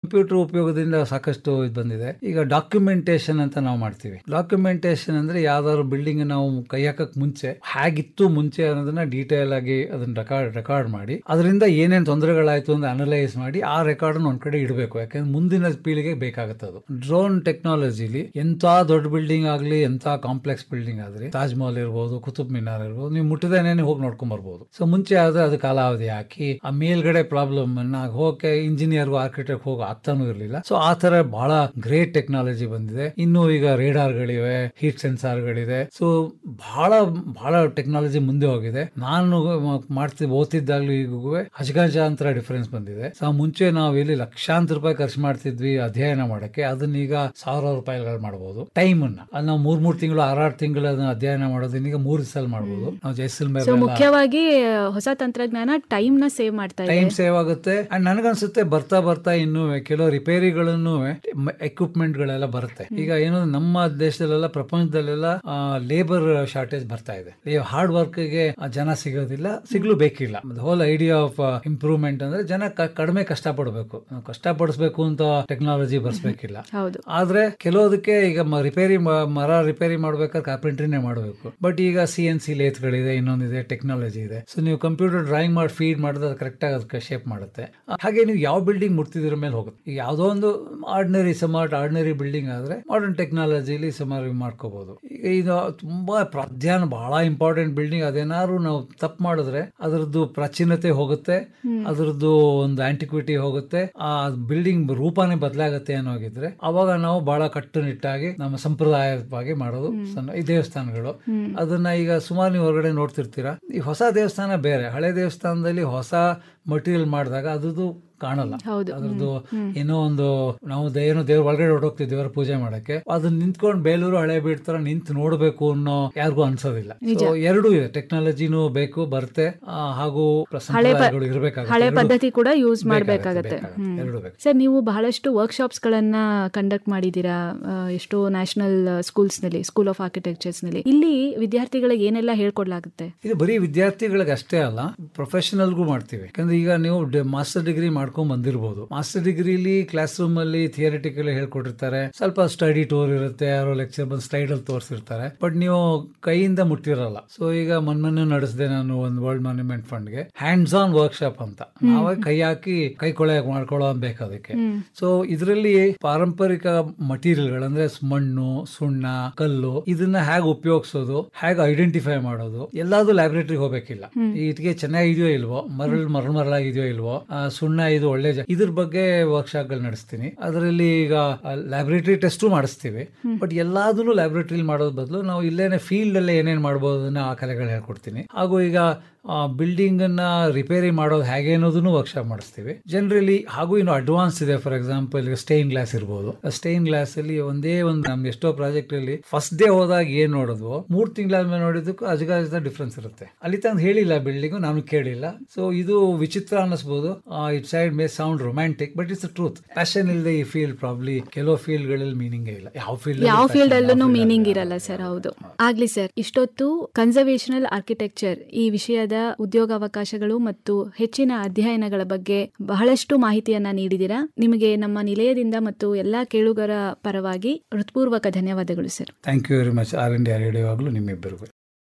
Computer ಉಪಯೋಗದಿಂದ ಸಾಕಷ್ಟು ಇದು ಬಂದಿದೆ ಈಗ ಡಾಕ್ಯುಮೆಂಟೇಶನ್ ಅಂತ ನಾವು ಮಾಡ್ತೀವಿ ಡಾಕ್ಯುಮೆಂಟೇಶನ್ ಅಂದ್ರೆ ಯಾವ್ದಾದ್ರು ಬಿಲ್ಡಿಂಗ್ ನಾವು ಕೈ ಹಾಕಕ್ ಮುಂಚೆ ಹೇಗಿತ್ತು ಮುಂಚೆ ಅನ್ನೋದನ್ನ ಡೀಟೇಲ್ ಆಗಿ ಅದನ್ನ ರೆಕಾರ್ಡ್ ರೆಕಾರ್ಡ್ ಮಾಡಿ ಅದರಿಂದ ಏನೇನ್ ತೊಂದರೆಗಳಾಯ್ತು ಅಂತ ಅನಲೈಸ್ ಮಾಡಿ ಆ ರೆಕಾರ್ಡ್ ಒಂದ್ ಕಡೆ ಇಡಬೇಕು ಯಾಕಂದ್ರೆ ಮುಂದಿನ ಪೀಳಿಗೆ ಬೇಕಾಗುತ್ತೆ ಅದು ಡ್ರೋನ್ ಟೆಕ್ನಾಲಜಿಲಿ ಎಂತ ದೊಡ್ಡ ಬಿಲ್ಡಿಂಗ್ ಆಗ್ಲಿ ಎಂತ ಕಾಂಪ್ಲೆಕ್ಸ್ ಬಿಲ್ಡಿಂಗ್ ಆದ್ರಿ ತಾಜ್ ಮಹಲ್ ಇರ್ಬೋದು ಕುತುಬ್ ಮಿನಾರ್ ಇರ್ಬೋದು ನೀವು ಮುಟ್ಟದೇನೆ ಹೋಗಿ ನೋಡ್ಕೊಂಡ್ ಬರ್ಬೋದು ಸೊ ಮುಂಚೆ ಆದ್ರೆ ಅದು ಕಾಲಾವಧಿ ಹಾಕಿ ಆ ಮೇಲ್ಗಡೆ ಪ್ರಾಬ್ಲಮ್ ಅನ್ನ ಹೋಗಕ್ಕೆ ಇಂಜಿನಿಯರ್ ಆರ್ಕಿಟೆಕ್ಟ್ ಹೋಗೋ ಆಗ್ತಾನೂ ಇರಲಿಲ್ಲ ಸೊ ಆ ತರ ಬಹಳ ಗ್ರೇಟ್ ಟೆಕ್ನಾಲಜಿ ಬಂದಿದೆ ಇನ್ನು ಈಗ ರೇಡಾರ್ಗಳಿವೆ ಹೀಟ್ ಸೆನ್ಸಾರ್ಗಳಿದೆ ಸೊ ಬಹಳ ಬಹಳ ಟೆಕ್ನಾಲಜಿ ಮುಂದೆ ಹೋಗಿದೆ ನಾನು ಮಾಡ್ತಿ ಓದ್ತಿದ್ದಾಗ್ಲೂ ಈಗೂ ಅಜಗಜಾಂತರ ಡಿಫರೆನ್ಸ್ ಬಂದಿದೆ ಸೊ ಮುಂಚೆ ನಾವು ಇಲ್ಲಿ ಲಕ್ಷಾಂತರ ರೂಪಾಯಿ ಖರ್ಚು ಮಾಡ್ತಿದ್ವಿ ಅಧ್ಯಯನ ಮಾಡಕ್ಕೆ ಅದನ್ನ ಈಗ ಸಾವಿರಾರು ರೂಪಾಯಿಗಳು ಮಾಡಬಹುದು ಟೈಮ್ ಅನ್ನ ಅಲ್ಲಿ ನಾವು ಮೂರ್ ಮೂರ್ ತಿಂಗಳು ಆರಾರು ತಿಂಗಳು ಅದನ್ನ ಅಧ್ಯಯನ ಮಾಡೋದನ್ನ ಈಗ ಮೂರು ಸಲ ಮಾಡಬಹುದು ನಾವು ಜೈಸಲ್ಮೇರ್ ಸೊ ಮುಖ್ಯವಾಗಿ ಹೊಸ ತಂತ್ರಜ್ಞಾನ ಟೈಮ್ ನ ಸೇವ್ ಮಾಡ್ತಾ ಇದೆ ಟೈಮ್ ಸೇವ್ ಆಗುತ್ತೆ ಅಂಡ್ ನನಗನ್ಸುತ್ತೆ ಬರ್ತಾ ಬರ್ತಾ ಇನ್ನು ಕೆಲವು ರಿಪೇರಿಗಳನ್ನು ಎಕ್ವಿಪ್ಮೆಂಟ್ ಗಳೆಲ್ಲ ಬರುತ್ತೆ ಈಗ ಏನು ನಮ್ಮ ದೇಶದಲ್ಲೆಲ್ಲ ಪ್ರಪಂಚದಲ್ಲೆಲ್ಲ ಲೇಬರ್ ಶಾರ್ಟೇಜ್ ಬರ್ತಾ ಇದೆ ಹಾರ್ಡ್ ವರ್ಕ್ ಗೆ ಜನ ಸಿಗೋದಿಲ್ಲ ಸಿಗ್ಲು ಬೇಕಿಲ್ಲ ಹೋಲ್ ಐಡಿಯಾ ಆಫ್ ಇಂಪ್ರೂವ್ಮೆಂಟ್ ಅಂದ್ರೆ ಜನ ಕ- ಕಡಿಮೆ ಕಷ್ಟ ಪಡಬೇಕು ನಾವು ಕಷ್ಟ ಪಡಿಸ್ಬೇಕು ಅಂತ ಟೆಕ್ನಾಲಜಿ ಬರ್ಸ್ಬೇಕಿಲ್ಲ ಹೌದು ಆದ್ರೆ ಕೆಲವದಕ್ಕೆ ಈಗ ಮ- ರಿಪೇರಿ ಮ- ಮರ ರಿಪೇರಿ ಮಾಡ್ಬೇಕಾದ್ರೆ ಕಾರ್ಪೆಂಟ್ರಿನೇ ಮಾಡಬೇಕು ಬಟ್ ಈಗ ಸಿ ಎನ್ ಸಿ ಲೇತ್ಗಳಿದೆ ಇನ್ನೊಂದಿದೆ ಟೆಕ್ನಾಲಜಿ ಇದೆ ಸೊ ನೀವು ಕಂಪ್ಯೂಟರ್ ಡ್ರಾಯಿಂಗ್ ಮಾಡಿ ಫೀಡ್ ಮಾಡಿದ್ರೆ ಅದು ಕರೆಕ್ಟ್ ಆಗಿ ಅದಕ್ಕೆ ಶೇಪ್ ಮಾಡುತ್ತೆ ಹಾಗೆ ನೀವು ಯಾವ ಬಿಲ್ಡಿಂಗ್ ಮುಟ್ತಿದ್ರ ಮೇಲೆ ಹೋಗುತ್ತೆ ಈಗ ಯಾವುದೋ ಒಂದು ಆರ್ಡಿನರಿ ಸ್ಮಾರ್ಟ್ ಆರ್ಡಿನರಿ ಬಿಲ್ಡಿಂಗ್ ಆದ್ರೆ ಮಾಡರ್ನ್ ಟೆಕ್ನಾಲಜಿಲಿ ಸುಮಾರು ಮಾಡ್ಕೋಬಹುದು ಈಗ ಇದು ತುಂಬಾ ಪ್ರಾಧಾನ್ಯ ಬಹಳ ಇಂಪಾರ್ಟೆಂಟ್ ಬಿಲ್ಡಿಂಗ್ ಅದೇನಾದ್ರು ನಾವು ತಪ್ಪು ಮಾಡಿದ್ರೆ ಅದರದ್ದು ಪ್ರಾಚೀನತೆ ಹೋಗುತ್ತೆ ಅದರದ್ದು ಒಂದು ಆಂಟಿಕ್ವಿಟಿ ಹೋಗುತ್ತೆ ಆ ಬಿಲ್ಡಿಂಗ್ ರೂಪನೇ ಬದಲಾಗತ್ತೆ ಅನ್ನೋಗಿದ್ರೆ ಅವಾಗ ನಾವು ಬಹಳ ಕಟ್ಟುನಿಟ್ಟಾಗಿ ನಮ್ಮ ಸಂಪ್ರದಾಯವಾಗಿ ಮಾಡೋದು ಸಣ್ಣ ಈ ದೇವಸ್ಥಾನಗಳು ಅದನ್ನ ಈಗ ಸುಮಾರು ನೀವು ಹೊರಗಡೆ ನೋಡ್ತಿರ್ತೀರಾ ಈ ಹೊಸ ದೇವಸ್ಥಾನ ಬೇರೆ ಹಳೆ ದೇವಸ್ಥಾನದಲ್ಲಿ ಹೊಸ ಮಟೀರಿಯಲ್ ಮಾಡಿದಾಗ ಅದ್ರದ್ದು ಕಾಣಲ್ಲ ಹೌದು. ಅದ್ರದ್ದು ಏನೋ ಒಂದು ನಾವು ದ- ಏನೋ ದೇವ್ರ ಒಳಗಡೆ ಹೊರಟೋಗ್ತೀವಿ ದೇವರ ಪೂಜೆ ಮಾಡಕ್ಕೆ ಅದನ್ನ ನಿಂತ್ಕೊಂಡು ಬೇಲೂರು ಹಳೆ ತರ ನಿಂತು ನೋಡ್ಬೇಕು ಅನ್ನೋ ಯಾರಿಗೂ ಅನ್ಸೋದಿಲ್ಲ ಸೊ ಎರಡೂ ಇದೆ ಟೆಕ್ನಾಲಜಿನೂ ಬೇಕು ಬರುತ್ತೆ ಆ, ಹಾಗೂ ಸಂಪ್ರದಾಯಗಳು ಇರಬೇಕಾಗುತ್ತೆ ಹಳೆ ಎರಡೂ ಪದ್ಧತಿ ಕೂಡ ಯೂಸ್ ಬೇಕಾಗತ್ತೆ, ಮಾಡಬೇಕಾಗತ್ತೆ ಬೇಕಾಗತ್ತೆ. ಎರಡೂ ಬೇಕು ಸರ್ ನೀವು ಬಹಳಷ್ಟು ವರ್ಕ್ಶಾಪ್ಸ್ ಗಳನ್ನ ಕಂಡಕ್ಟ್ ಮಾಡಿದ್ದೀರಾ ಆ, ಎಷ್ಟೋ ನ್ಯಾಷನಲ್ ಸ್ಕೂಲ್ಸ್ ನಲ್ಲಿ ಸ್ಕೂಲ್ ಆಫ್ ಆರ್ಕಿಟೆಕ್ಚರ್ಸ್ ನಲ್ಲಿ ಇಲ್ಲಿ ವಿದ್ಯಾರ್ಥಿಗಳಿಗೆ ಏನೆಲ್ಲ ಹೇಳ್ಕೊಡ್ಲಾಗುತ್ತೆ ಇದು ಬರೀ ವಿದ್ಯಾರ್ಥಿಗಳಿಗೆ ಅಷ್ಟೇ ಅಲ್ಲ ಪ್ರೊಫೆಷನಲ್ಗೂ ಮಾಡ್ತೀವಿ ಯಾಕಂದ್ರೆ ಈಗ ನೀವು ಮಾಸ್ಟರ್ ಡಿಗ್ರಿ ಮಾಡ್ಕೊಂಡ್ ಬಂದಿರಬಹುದು ಮಾಸ್ಟರ್ ಡಿಗ್ರಿಲಿ ಕ್ಲಾಸ್ ರೂಮ್ ಅಲ್ಲಿ ಥಿಯರಿಟಿಕಲ್ ಹೇಳ್ಕೊಟ್ಟಿರ್ತಾರೆ ಸ್ವಲ್ಪ ಸ್ಟಡಿ ಟೂರ್ ಇರುತ್ತೆ ಯಾರೋ ಲೆಕ್ಚರ್ ಬಂದು ಸ್ಲೈಡ್ ಅಲ್ಲಿ ತೋರಿಸಿರ್ತಾರೆ ಬಟ್ ನೀವು ಕೈಯಿಂದ ಮುಟ್ಟಿರಲ್ಲ ಸೊ ಈಗ ಮೊನ್ನೆ ನಡೆಸಿದೆ ನಾನು ಒಂದು ವರ್ಲ್ಡ್ ಮಾನ್ಯುಮೆಂಟ್ ಫಂಡ್ ಗೆ ಹ್ಯಾಂಡ್ಸ್ ಆನ್ ವರ್ಕ್ಶಾಪ್ ಅಂತ ನಾವೇ ಕೈ ಹಾಕಿ ಕೈ ಕೊಳೆ ಮಾಡ್ಕೊಳ್ಳೋ ಬೇಕು ಅದಕ್ಕೆ ಸೊ ಇದರಲ್ಲಿ ಪಾರಂಪರಿಕ ಮಟೀರಿಯಲ್ಗಳು ಅಂದ್ರೆ ಮಣ್ಣು ಸುಣ್ಣ ಕಲ್ಲು ಇದನ್ನ ಹೇಗೆ ಉಪಯೋಗಿಸೋದು ಹೇಗೆ ಐಡೆಂಟಿಫೈ ಮಾಡೋದು ಎಲ್ಲಾದ್ರು ಲ್ಯಾಬ್ರೇಟರಿಗೆ ಹೋಗ್ಬೇಕಿಲ್ಲ ಈ ಇಟ್ಟಿಗೆ ಚೆನ್ನಾಗಿದೆಯೋ ಇಲ್ವೋ ಮರಳು ಮರಳು ಮರಳಾಗಿದೆಯೋ ಇಲ್ವೋ ಆ, ಸುಣ್ಣ ಇದು ಒಳ್ಳೆ ಜ- ಇದ್ರ ಬಗ್ಗೆ ವರ್ಕ್ಶಾಪ್ ಗಳು ನಡೆಸ್ತೀನಿ ಅದರಲ್ಲಿ ಈಗ ಲ್ಯಾಬ್ರೇಟರಿ ಟೆಸ್ಟು ಮಾಡಿಸ್ತೀವಿ ಬಟ್ ಎಲ್ಲಾದನ್ನು ಲ್ಯಾಬ್ರೇಟರಿ ಮಾಡೋದ್ ಬದಲು ನಾವು ಇಲ್ಲೇನೆ ಫೀಲ್ಡ್ ಅಲ್ಲೇ ಏನೇನ್ ಮಾಡ್ಬೋದು ಅದನ್ನ ಆ ಕಲೆಗಳು ಹೇಳ್ಕೊಡ್ತೀನಿ ಹಾಗೂ ಈಗ ಬಿಲ್ಡಿಂಗ್ ಅನ್ನ ರಿಪೇರಿ ಮಾಡೋದು ಹೇಗೆ ಅನ್ನೋದನ್ನು ವರ್ಕ್ಶಾಪ್ ಮಾಡಿಸ್ತೀವಿ ಜನರಲಿ ಹಾಗೂ ಇನ್ನು ಅಡ್ವಾನ್ಸ್ ಇದೆ ಫಾರ್ ಎಕ್ಸಾಂಪಲ್ ಈಗ ಸ್ಟೇನ್ ಗ್ಲಾಸ್ ಇರ್ಬೋದು ಸ್ಟೇನ್ ಗ್ಲಾಸ್ ಅಲ್ಲಿ ಒಂದೇ ಒಂದು ನಮ್ಗೆ ಎಷ್ಟೋ ಪ್ರಾಜೆಕ್ಟ್ ಅಲ್ಲಿ ಫಸ್ಟ್ ಡೇ ಹೋದಾಗ ಏನ್ ನೋಡಿದ್ವು ಮೂರ್ ತಿಂಗಳಾದ್ಮೇಲೆ ನೋಡಿದಕ್ಕೂ ಅಜಗಾಜದ ಡಿಫ್ರೆನ್ಸ್ ಇರುತ್ತೆ ಅಲ್ಲಿ ತಂದು ಹೇಳಿಲ್ಲ ಬಿಲ್ಡಿಂಗ್ ನಾನು ಕೇಳಿಲ್ಲ ಸೊ ಇದು ವಿಚಿತ್ರ ಅನ್ನಿಸ್ಬೋದು it side may sound romantic but it's truth passion ಇಲ್ಲದೆ ಈ ಫೀಲ್ಡ್ ಪ್ರಾಬ್ಲಿ ಕೆಲವು ಫೀಲ್ಡ್ ಗಳಲ್ಲಿ ಮೀನಿಂಗ್ ಇಲ್ಲ ಯಾವ ಫೀಲ್ಡ್ ಯಾವ ಫೀಲ್ಡ್ ಅಲ್ಲೂ ಮೀನಿಂಗ್ ಇರಲ್ಲ ಸರ್ ಹೌದು ಆಗ್ಲಿ ಸರ್ ಇಷ್ಟೊತ್ತು ಕನ್ಸರ್ವೇಷನಲ್ ಆರ್ಕಿಟೆಕ್ಚರ್ ಈ ವಿಷಯದ ಉದ್ಯೋಗಾವಕಾಶಗಳು ಮತ್ತು ಹೆಚ್ಚಿನ ಅಧ್ಯಯನಗಳ ಬಗ್ಗೆ ಬಹಳಷ್ಟು ಮಾಹಿತಿಯನ್ನ ನೀಡಿದಿರಾ ನಿಮಗೆ ನಮ್ಮ ನಿಲಯದಿಂದ ಮತ್ತು ಎಲ್ಲಾ ಕೇಳುಗರ ಪರವಾಗಿ ಹೃತ್ಪೂರ್ವಕ ಧನ್ಯವಾದಗಳು sir thank you very much all India radio ಆಗಲು ನಿಮ್ಮಿಬ್ಬರಿಗೂ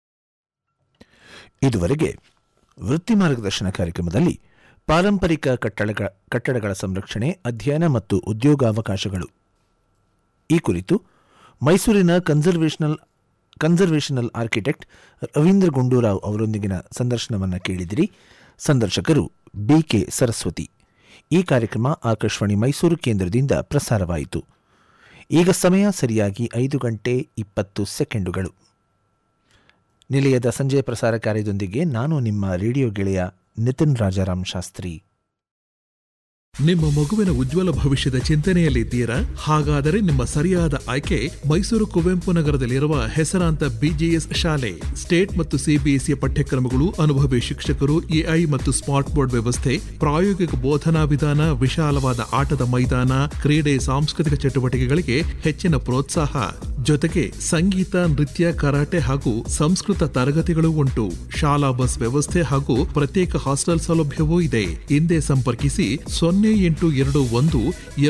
ಇದುವರೆಗೆ ವೃತ್ತಿ ಮಾರ್ಗದರ್ಶನ ಕಾರ್ಯಕ್ರಮದಲ್ಲಿ ಪಾರಂಪರಿಕ ಕಟ್ಟಡಗಳ ಕಟ್ಟಡಗಳ ಸಂರಕ್ಷಣೆ ಅಧ್ಯಯನ ಮತ್ತು ಉದ್ಯೋಗಾವಕಾಶಗಳು ಈ ಕುರಿತು ಮೈಸೂರಿನ conservational conservational architect Ravindra Gundurao ಅವರೊಂದಿಗಿನ ಸಂದರ್ಶನವನ್ನು ಕೇಳಿದಿರಿ ಸಂದರ್ಶಕರು ಬಿಕೆ ಸರಸ್ವತಿ ಈ ಕಾರ್ಯಕ್ರಮ ಆಕಾಶವಾಣಿ ಮೈಸೂರು ಕೇಂದ್ರದಿಂದ ಪ್ರಸಾರವಾಯಿತು ಈಗ ಸಮಯ ಸರಿಯಾಗಿ ಐದು ಗಂಟೆ ಇಪ್ಪತ್ತು ಸೆಕೆಂಡುಗಳು ನಿಲಯದ ಸಂಜೆ ಪ್ರಸಾರ ಕಾರ್ಯದೊಂದಿಗೆ ನಾನು ನಿಮ್ಮ ರೇಡಿಯೋ ಗೆಳೆಯ ನಿತಿನ್ ರಾಜಾರಾಮ್ ಶಾಸ್ತ್ರಿ ನಿಮ್ಮ ಮಗುವಿನ ಉಜ್ವಲ ಭವಿಷ್ಯದ ಚಿಂತನೆಯಲ್ಲಿದ್ದೀರಾ ಹಾಗಾದರೆ ನಿಮ್ಮ ಸರಿಯಾದ ಆಯ್ಕೆ ಮೈಸೂರು ಕುವೆಂಪು ನಗರದಲ್ಲಿರುವ ಹೆಸರಾಂತ ಬಿಜಿಎಸ್ ಶಾಲೆ ಸ್ಟೇಟ್ ಮತ್ತು ಸಿಬಿಎಸ್ಇ ಪಠ್ಯಕ್ರಮಗಳು ಅನುಭವಿ ಶಿಕ್ಷಕರು ಎಐ ಮತ್ತು ಸ್ಮಾರ್ಟ್ ಬೋರ್ಡ್ ವ್ಯವಸ್ಥೆ ಪ್ರಾಯೋಗಿಕ ಬೋಧನಾ ವಿಧಾನ ವಿಶಾಲವಾದ ಆಟದ ಮೈದಾನ ಕ್ರೀಡೆ ಸಾಂಸ್ಕೃತಿಕ ಚಟುವಟಿಕೆಗಳಿಗೆ ಹೆಚ್ಚಿನ ಪ್ರೋತ್ಸಾಹ ಜೊತೆಗೆ ಸಂಗೀತ ನೃತ್ಯ ಕರಾಟೆ ಹಾಗೂ ಸಂಸ್ಕೃತ ತರಗತಿಗಳು ಉಂಟು ಶಾಲಾ ಬಸ್ ವ್ಯವಸ್ಥೆ ಹಾಗೂ ಪ್ರತ್ಯೇಕ ಹಾಸ್ಟೆಲ್ ಸೌಲಭ್ಯವೂ ಇದೆ ಹಿಂದೆ ಸಂಪರ್ಕಿಸಿ ಸೊನ್ನೆ ಎಂಟು ಎರಡು ಒಂದು